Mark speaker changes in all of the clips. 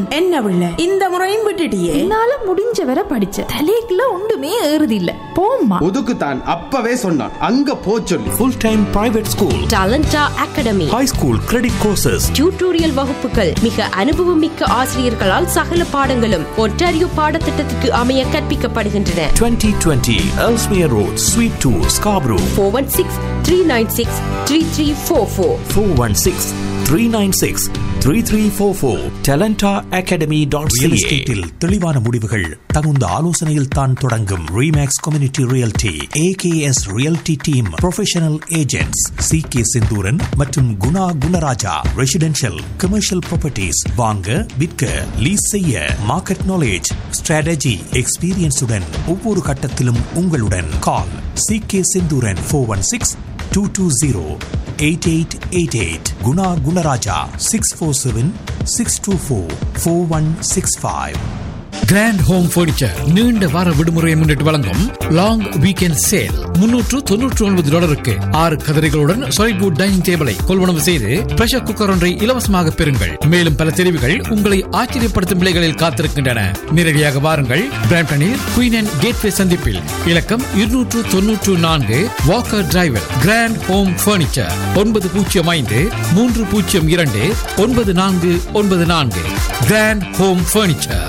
Speaker 1: என்ன பிள்ளை இந்த முறையும் விட்டுட்டியே
Speaker 2: என்னால முடிஞ்ச வரை படிச்ச தலைக்குள்ள ஒன்றுமே ஏறுது இல்ல போம்மா
Speaker 3: ஒதுக்குத்தான் அப்பவே சொன்னான் அங்க போ சொல்லி
Speaker 4: full time private school
Speaker 5: Talenta Academy
Speaker 4: high school credit courses
Speaker 5: tutorial வகுப்புகள் மிக அனுபவமிக்க ஆசிரியர்களால் சகல பாடங்களும் ஒன்டாரியோ பாடத்திட்டத்துக்கு அமைய கற்பிக்கப்படுகின்றன
Speaker 4: 2020 Elsmere Road, Suite 2, Scarborough,
Speaker 5: four one six three nine six three three four four
Speaker 4: 416 396 3344 talentaacademy.ca real எஸ்டேட்டில் தெளிவான முடிவுகள் தகுந்த ஆலோசனையில் தான் தொடங்கும் Remax community realty AKS realty team professional agents C K Senthuran மற்றும் Guna Gunaraja residential commercial properties வாங்க விற்க லீஸ் செய்ய மார்க்கெட் நாலேஜ் ஸ்ட்ராட்டஜி எக்ஸ்பீரியன்ஸுடன் ஒவ்வொரு கட்டத்திலும் உங்களுடன் call C K Senthuran four one six two two zero eight eight eight eight Guna Gunaraja six four seven six two four four one six five
Speaker 6: Grand Home Furniture நீண்ட வார விடுமுறையை முன்னிட்டு வழங்கும் லாங் வீக்கெண்ட் சேல் முன்னூற்று தொன்னூற்று ஒன்பது டாலருக்கு ஆறு கதிரைகளுடன் சாலிட்வுட் டைனிங் டேபிளை கொள்வனவு செய்து பிரஷர் குக்கர் ஒன்றை இலவசமாக பெறுங்கள் மேலும் பல தெரிவுகள் உங்களை ஆச்சரியப்படுத்தும் விலைகளில் காத்திருக்கின்றன நேரடியாக வாருங்கள் பிராம்டனில் குயின் அண்ட் கேட்வே சந்திப்பில் இலக்கம் இருநூற்று தொன்னூற்று நான்கு Walker driver Grand Home Furniture ஒன்பது பூஜ்ஜியம் ஐந்து மூன்று பூஜ்ஜியம் இரண்டு ஒன்பது நான்கு ஒன்பது நான்கு Grand Home Furniture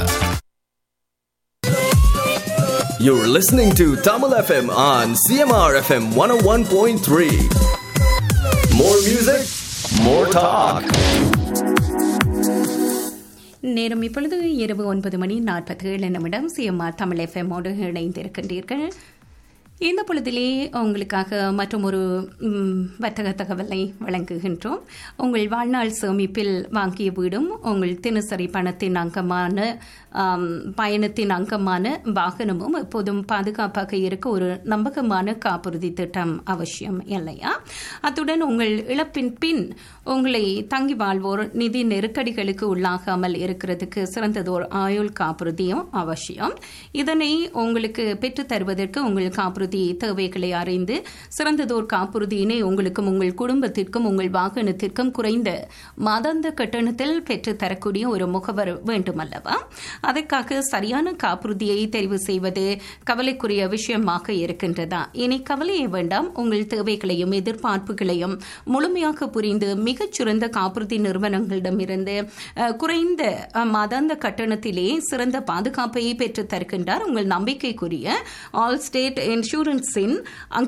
Speaker 7: You're listening to Tamil FM on CMR FM 101.3. More music, more talk.
Speaker 8: நேரம் இப்பொழுது இரவு ஒன்பது மணி நாற்பத்தி ஏழு நிமிடம் சிஎம்ஆர் தமிழ் எஃப்எம்மோடு இணைந்திருக்கின்றீர்கள் இந்த பொழுதிலே உங்களுக்காக மற்றும் ஒரு ம், வர்த்தக தகவலை வழங்குகின்றோம் உங்கள் வாழ்நாள் சேமிப்பில் வாங்கிய வீடும் உங்கள் தினசரி பணத்தின் அங்கமான ஆம், பயணத்தின் அங்கமான வாகனமும் எப்போதும் பாதுகாப்பாக இருக்க ஒரு நம்பகமான காப்புறுதி திட்டம் அவசியம் இல்லையா அத்துடன் உங்கள் இழப்பின் பின் உங்களை தங்கி வாழ்வோர் நிதி நெருக்கடிகளுக்கு உள்ளாகாமல் இருக்கிறதுக்கு சிறந்ததோர் ஆயுள் காப்புறுதியும் அவசியம் இதனை உங்களுக்கு பெற்றுத் தருவதற்கு உங்கள் காப்புறுதி தேவைகளை அறிந்து சிறந்ததோர் காப்புறுதியினை உங்களுக்கும் உங்கள் குடும்பத்திற்கும் உங்கள் வாகனத்திற்கும் குறைந்த மாதாந்த கட்டணத்தில் பெற்றுத் தரக்கூடிய ஒரு முகவர் வேண்டுமல்லவா அதற்காக சரியான காப்புறுதியை தெரிவு செய்வது கவலைக்குரிய விஷயமாக இருக்கின்றதா இனி கவலையே வேண்டாம் உங்கள் தேவைகளையும் எதிர்பார்ப்புகளையும் முழுமையாக புரிந்து மிகச்சிறந்த காப்புறுதி நிறுவனங்களிடமிருந்து அஹ், குறைந்த அஹ், மாதாந்த கட்டணத்திலே சிறந்த பாதுகாப்பை பெற்றுத் தருகின்றார் உங்கள் நம்பிக்கைக்குரிய ஆல் ஸ்டேட் இன்சூரன்ஸின்